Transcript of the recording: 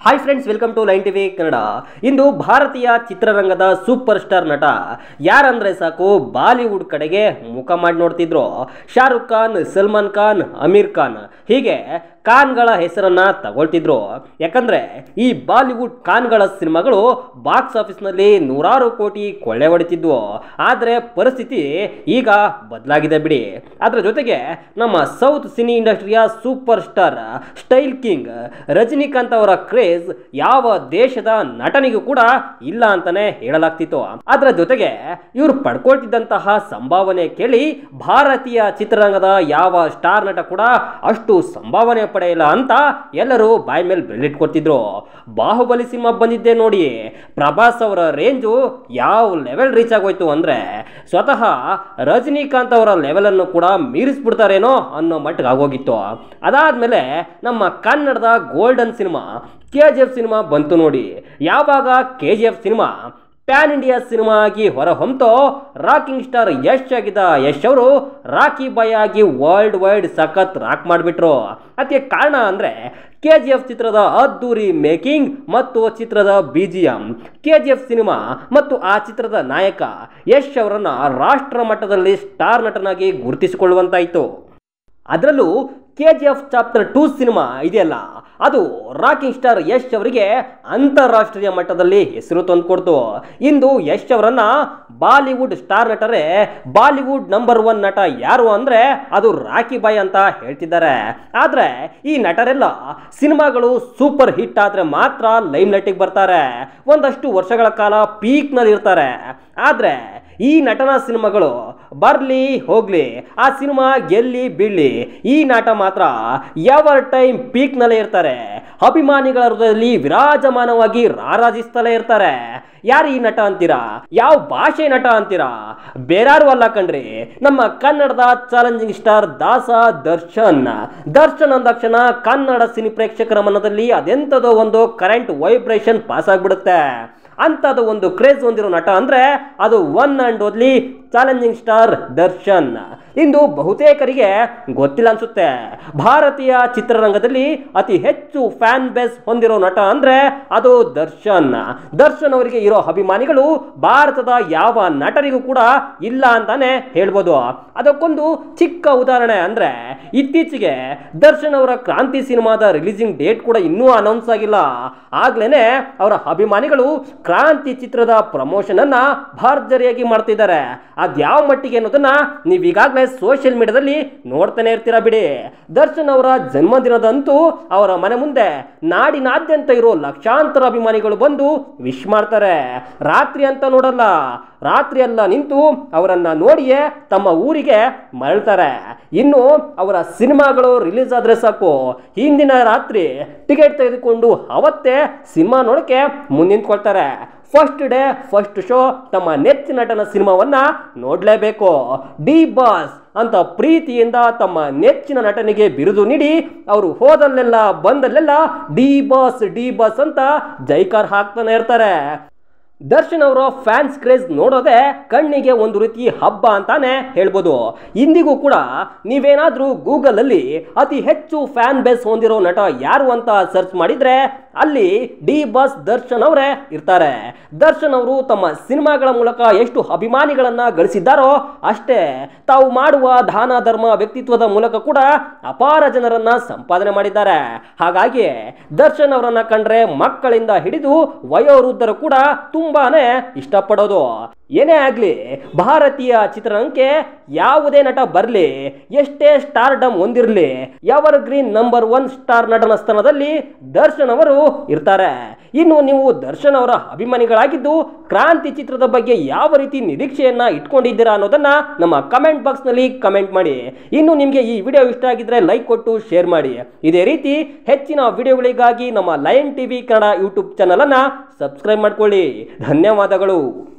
hi friends welcome to line TV Kannada ಇಂದು ಭಾರತೀಯ ಚಿತ್ರರಂಗದ ಸೂಪರ್ ಸ್ಟಾರ್ ನಟ ಯಾರಂದ್ರೆ ಸಾಕು ಬಾಲಿವುಡ್ ಕಡೆಗೆ ಮುಖ ಮಾಡಿ ನೋಡ್ತಿದ್ರು ಶಾರುಖ್ ಖಾನ್ ಸಲ್ಮಾನ್ ಖಾನ್ ಅಮೀರ್ ಖಾನ್ ಹೀಗೆ ಖಾನ್ಗಳ ಹೆಸರನ್ನ ತಗೊಳ್ತಿದ್ರು ಯಾಕಂದ್ರೆ ಈ ಬಾಲಿವುಡ್ ಖಾನ್ಗಳ ಸಿನಿಮಾಗಳು ಬಾಕ್ಸ್ ಆಫೀಸ್ನಲ್ಲಿ ನೂರಾರು ಕೋಟಿ ಕೊಳ್ಳೆ ಹೊಡಿತಿದ್ವು ಆದರೆ ಪರಿಸ್ಥಿತಿ ಈಗ ಬದಲಾಗಿದೆ ಬಿಡಿ ಅದರ ಜೊತೆಗೆ ನಮ್ಮ ಸೌತ್ ಸಿನಿ ಇಂಡಸ್ಟ್ರಿಯ super star style king Rajinikanth ಅವರ ಕ್ರೇಜ್ ಯಾವ ದೇಶದ ನಟನಿಗೂ ಕೂಡ ಇಲ್ಲ ಅಂತಾನೆ ಹೇಳಲಾಗ್ತಿತ್ತು ಅದರ ಜೊತೆಗೆ ಇವರು ಪಡ್ಕೊಳ್ತಿದ್ದಂತಹ ಸಂಭಾವನೆ ಕೇಳಿ ಭಾರತೀಯ ಚಿತ್ರರಂಗದ ಯಾವ ಸ್ಟಾರ್ ನಟ ಕೂಡ ಅಷ್ಟು ಸಂಭಾವನೆ ಪಡೆಯಲ್ಲ ಅಂತ ಎಲ್ಲರೂ ಬಾಯಿ ಮೇಲೆ ಬೆಳ್ಳಿಟ್ಕೊಳ್ತಿದ್ರು ಬಾಹುಬಲಿ ಸಿನಿಮಾ ಬಂದಿದ್ದೆ ನೋಡಿ ಪ್ರಭಾಸ್ ಅವರ ರೇಂಜು ಯಾವ ಲೆವೆಲ್ ರೀಚ್ ಆಗೋಯ್ತು ಅಂದ್ರೆ ಸ್ವತಃ ರಜನಿಕಾಂತ್ ಅವರ ಲೆವೆಲ್ ಅನ್ನು ಕೂಡ ಮೀರಿಸ್ಬಿಡ್ತಾರೇನೋ ಅನ್ನೋ ಮಟ್ಟಿಗೆ ಆಗೋಗಿತ್ತು ಅದಾದ್ಮೇಲೆ ನಮ್ಮ ಕನ್ನಡದ golden cinema K G F cinema ಬಂತು ನೋಡಿ ಯಾವಾಗ K G F cinema pan India cinema ಆಗಿ ಹೊರ ಹೊಮ್ತೋ ರಾಕಿಂಗ್ ಸ್ಟಾರ್ ಯಶ್ ಆಗಿದ್ದ ಯಶ್ ಅವರು ರಾಕಿ ಬಾಯ್ ಆಗಿ ವರ್ಲ್ಡ್ ವೈಡ್ ಸಖತ್ ರಾಕ್ ಮಾಡಿಬಿಟ್ರು ಅದಕ್ಕೆ ಕಾರಣ ಅಂದರೆ ಕೆ ಜಿ ಎಫ್ ಚಿತ್ರದ ಅದ್ದೂರಿ ಮೇಕಿಂಗ್ ಮತ್ತು ಚಿತ್ರದ B G M K G F cinema ಮತ್ತು ಆ ಚಿತ್ರದ ನಾಯಕ ಯಶ್ ಅವರನ್ನು ರಾಷ್ಟ್ರ ಮಟ್ಟದಲ್ಲಿ ಸ್ಟಾರ್ ನಟನಾಗಿ ಗುರುತಿಸಿಕೊಳ್ಳುವಂತಾಯಿತು ಅದರಲ್ಲೂ K G F chapter two cinema ಇದೆಯಲ್ಲ ಅದು ರಾಕಿಂಗ್ ಸ್ಟಾರ್ ಯಶ್ ಅವರಿಗೆ ಅಂತಾರಾಷ್ಟ್ರೀಯ ಮಟ್ಟದಲ್ಲಿ ಹೆಸರು ತಂದುಕೊಡ್ತು ಇಂದು ಯಶ್ ಅವರನ್ನ ಬಾಲಿವುಡ್ ಸ್ಟಾರ್ ನಟರೇ ಬಾಲಿವುಡ್ ನಂಬರ್ ಒನ್ ನಟ ಯಾರು ಅಂದರೆ ಅದು ರಾಕಿ ಬಾಯ್ ಅಂತ ಹೇಳ್ತಿದ್ದಾರೆ ಆದರೆ ಈ ನಟರೆಲ್ಲ ಸಿನಿಮಾಗಳು ಸೂಪರ್ ಹಿಟ್ ಆದರೆ ಮಾತ್ರ ಲೈಮ್ ಲೈಟಿಗೆ ಬರ್ತಾರೆ ಒಂದಷ್ಟು ವರ್ಷಗಳ ಕಾಲ ಪೀಕ್ನಲ್ಲಿ ಇರ್ತಾರೆ ಆದರೆ ಈ ನಟನ ಸಿನಿಮಾಗಳು ಬರಲಿ ಹೋಗ್ಲಿ ಆ ಸಿನಿಮಾ ಗೆಲ್ಲಿ ಬೀಳಿ ಈ ನಾಟ ಮಾತ್ರ ಎವರ್ ಟೈಮ್ ಪೀಕ್ನಲ್ಲೇ ಇರ್ತಾರೆ ಅಭಿಮಾನಿಗಳ ಹೃದಯದಲ್ಲಿ ವಿರಾಜಮಾನವಾಗಿ ರಾರಾಜಿಸ್ತಲೇ ಇರ್ತಾರೆ ಯಾರು ಈ ನಟ ಅಂತೀರಾ ಯಾವ ಭಾಷೆ ನಟ ಅಂತೀರಾ ಬೇರಾರು ಅಲ್ಲ ಕಣ್ರಿ ನಮ್ಮ ಕನ್ನಡದ ಚಾಲೆಂಜಿಂಗ್ ಸ್ಟಾರ್ ದಾಸ ದರ್ಶನ್ ದರ್ಶನ್ ಅಂದಾಕ್ಷಣ ಕನ್ನಡ ಸಿನಿ ಪ್ರೇಕ್ಷಕರ ಮನದಲ್ಲಿ ಅದೆಂಥದೋ ಒಂದು ಕರೆಂಟ್ ವೈಬ್ರೇಷನ್ ಪಾಸ್ ಆಗ್ಬಿಡುತ್ತೆ ಅಂಥದ್ದು ಒಂದು ಕ್ರೇಜ್ ಹೊಂದಿರೋ ನಟ ಅಂದರೆ ಅದು one and only challenging star Darshan ಇಂದು ಬಹುತೇಕರಿಗೆ ಗೊತ್ತಿಲ್ಲ ಅನ್ಸುತ್ತೆ ಭಾರತೀಯ ಚಿತ್ರರಂಗದಲ್ಲಿ ಅತಿ ಹೆಚ್ಚು ಫ್ಯಾನ್ ಬೇಸ್ ಹೊಂದಿರೋ ನಟ ಅಂದರೆ ಅದು ದರ್ಶನ್ ದರ್ಶನ್ ಅವರಿಗೆ ಇರೋ ಅಭಿಮಾನಿಗಳು ಭಾರತದ ಯಾವ ನಟರಿಗೂ ಕೂಡ ಇಲ್ಲ ಅಂತಾನೆ ಹೇಳ್ಬೋದು ಅದಕ್ಕೊಂದು ಚಿಕ್ಕ ಉದಾಹರಣೆ ಅಂದರೆ ಇತ್ತೀಚೆಗೆ ದರ್ಶನ್ ಅವರ ಕ್ರಾಂತಿ ಸಿನಿಮಾದ ರಿಲೀಸಿಂಗ್ ಡೇಟ್ ಕೂಡ ಇನ್ನೂ ಅನೌನ್ಸ್ ಆಗಿಲ್ಲ ಆಗ್ಲೇ ಅವರ ಅಭಿಮಾನಿಗಳು ಕ್ರಾಂತಿ ಚಿತ್ರದ ಪ್ರಮೋಷನ್ ಅನ್ನ ಭರ್ಜರಿಯಾಗಿ ಮಾಡ್ತಿದ್ದಾರೆ ಅದ್ಯಾವ ಮಟ್ಟಿಗೆ ಅನ್ನೋದನ್ನ ನೀವು ಈಗಾಗಲೇ ಸೋಷಿಯಲ್ ಮೀಡಿಯಾದಲ್ಲಿ ನೋಡ್ತಾನೆ ಇರ್ತೀರಾ ಬಿಡಿ ದರ್ಶನ್ ಅವರ ಜನ್ಮದಿನದಂತೂ ಅವರ ಮನೆ ಮುಂದೆ ನಾಡಿನಾದ್ಯಂತ ಇರೋ ಲಕ್ಷಾಂತರ ಅಭಿಮಾನಿಗಳು ಬಂದು ವಿಶ್ ಮಾಡ್ತಾರೆ ರಾತ್ರಿ ಅಂತ ನೋಡಲ್ಲ ರಾತ್ರಿ ಎಲ್ಲ ನಿಂತು ಅವರನ್ನ ನೋಡಿಯೇ ತಮ್ಮ ಊರಿಗೆ ಮರಳ್ತಾರೆ ಇನ್ನು ಅವರ ಸಿನಿಮಾಗಳು ರಿಲೀಸ್ ಆದ್ರೆ ಸಾಕು ಹಿಂದಿನ ರಾತ್ರಿ ಟಿಕೆಟ್ ತೆಗೆದುಕೊಂಡು ಅವತ್ತೇ ಸಿನಿಮಾ ನೋಡಕ್ಕೆ ಮುಂದಿಂತ್ಕೊಳ್ತಾರೆ ಫಸ್ಟ್ ಡೇ ಫಸ್ಟ್ ಶೋ ತಮ್ಮ ನೆಚ್ಚಿನ ನಟನ ಸಿನಿಮಾವನ್ನ ನೋಡಲೇಬೇಕು ಡಿ ಬಾಸ್ ಅಂತ ಪ್ರೀತಿಯಿಂದ ತಮ್ಮ ನೆಚ್ಚಿನ ನಟನಿಗೆ ಬಿರುದು ನೀಡಿ ಅವರು ಹೋದಲ್ಲೆಲ್ಲ ಬಂದಲ್ಲೆಲ್ಲ ಡಿ ಬಾಸ್ ಡಿ ಬಾಸ್ ಅಂತ ಜೈಕಾರ್ ಹಾಕ್ತಾನೆ ಇರ್ತಾರೆ ದರ್ಶನ್ ಅವರ ಫ್ಯಾನ್ಸ್ ಕ್ರೇಜ್ ನೋಡೋದೇ ಕಣ್ಣಿಗೆ ಒಂದು ರೀತಿ ಹಬ್ಬ ಅಂತಾನೆ ಹೇಳ್ಬೋದು ಇಂದಿಗೂ ಕೂಡ ನೀವೇನಾದರೂ ಗೂಗಲಲ್ಲಿ ಅತಿ ಹೆಚ್ಚು ಫ್ಯಾನ್ ಬೇಸ್ ಹೊಂದಿರೋ ನಟ ಯಾರು ಅಂತ ಸರ್ಚ್ ಮಾಡಿದ್ರೆ ಅಲ್ಲಿ ಡಿ ಬಾಸ್ ದರ್ಶನ್ ಅವರೇ ಇರ್ತಾರೆ ದರ್ಶನ್ ಅವರು ತಮ್ಮ ಸಿನಿಮಾಗಳ ಮೂಲಕ ಎಷ್ಟು ಅಭಿಮಾನಿಗಳನ್ನ ಗಳಿಸಿದ್ದಾರೋ ಅಷ್ಟೇ ತಾವು ಮಾಡುವ ದಾನ ಧರ್ಮ ವ್ಯಕ್ತಿತ್ವದ ಮೂಲಕ ಕೂಡ ಅಪಾರ ಜನರನ್ನ ಸಂಪಾದನೆ ಮಾಡಿದ್ದಾರೆ ಹಾಗಾಗಿ ದರ್ಶನ್ ಅವರನ್ನ ಕಂಡ್ರೆ ಮಕ್ಕಳಿಂದ ಹಿಡಿದು ವಯೋವೃದ್ಧರು ಕೂಡ ತುಂಬಾನೇ ಇಷ್ಟಪಡೋದು ಏನೇ ಆಗಲಿ ಭಾರತೀಯ ಚಿತ್ರರಂಗಕ್ಕೆ ಯಾವುದೇ ನಟ ಬರಲಿ ಎಷ್ಟೇ ಸ್ಟಾರ್ಡಮ್ ಹೊಂದಿರಲಿ evergreen number one star ನಟನ ಸ್ಥಾನದಲ್ಲಿ ದರ್ಶನ್ ಅವರು ಇರ್ತಾರೆ ಇನ್ನು ನೀವು ದರ್ಶನ್ ಅವರ ಅಭಿಮಾನಿಗಳಾಗಿದ್ದು ಕ್ರಾಂತಿ ಚಿತ್ರದ ಬಗ್ಗೆ ಯಾವ ರೀತಿ ನಿರೀಕ್ಷೆಯನ್ನ ಇಟ್ಕೊಂಡಿದ್ದೀರಾ ಅನ್ನೋದನ್ನ ನಮ್ಮ ಕಮೆಂಟ್ ಬಾಕ್ಸ್ನಲ್ಲಿ ಕಮೆಂಟ್ ಮಾಡಿ ಇನ್ನು ನಿಮಗೆ ಈ ವಿಡಿಯೋ ಇಷ್ಟ ಆಗಿದ್ರೆ ಲೈಕ್ ಕೊಟ್ಟು ಶೇರ್ ಮಾಡಿ ಇದೇ ರೀತಿ ಹೆಚ್ಚಿನ ವಿಡಿಯೋಗಳಿಗಾಗಿ ನಮ್ಮ ಲಯನ್ ಟಿವಿ ಕನ್ನಡ ಯೂಟ್ಯೂಬ್ ಚಾನಲನ್ನು ಸಬ್ಸ್ಕ್ರೈಬ್ ಮಾಡ್ಕೊಳ್ಳಿ ಧನ್ಯವಾದಗಳು